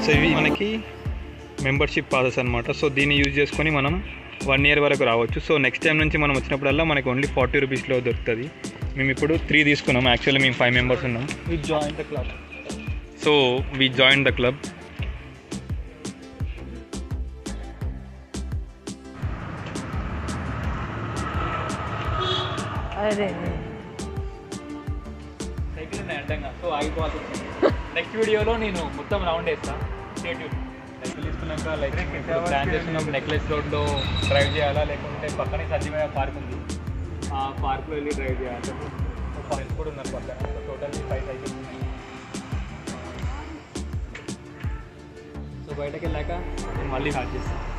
so ఇవి మనకి membership passes అనమాట సో దీన్ని యూజ్ చేసుకొని మనం వన్ ఇయర్ వరకు రావచ్చు సో నెక్స్ట్ టైం నుంచి మనం వచ్చినప్పుడల్లా మనకి ఓన్లీ ఫార్టీ రూపీస్లో దొరుకుతుంది మేము ఇప్పుడు త్రీ తీసుకున్నాం యాక్చువల్లీ మేము ఫైవ్ మెంబర్స్ ఉన్నాం we join the club so we join the club అరే సైకిల్ ఉన్నాయి అడ్డంగా సో ఆగిపోవాల్సి వచ్చింది నెక్స్ట్ వీడియోలో నేను మొత్తం రౌండ్ వేస్తా స్టేట్ సైకిల్ తీసుకున్నాక లైక్ ప్లాన్ చేస్తున్నాం నెక్లెస్ రోడ్లో డ్రైవ్ చేయాలా లేకుంటే పక్కనే సత్యమయ్య పార్క్ ఉంది ఆ పార్క్లో వెళ్ళి డ్రైవ్ చేయాలి ఫ్రెండ్స్ కూడా ఉన్నారు పక్కన సో టోటల్ ఫైవ్ సైకిల్స్ ఉన్నాయి సో బయటకు వెళ్ళాక నేను మళ్ళీ హాట్ చేస్తాను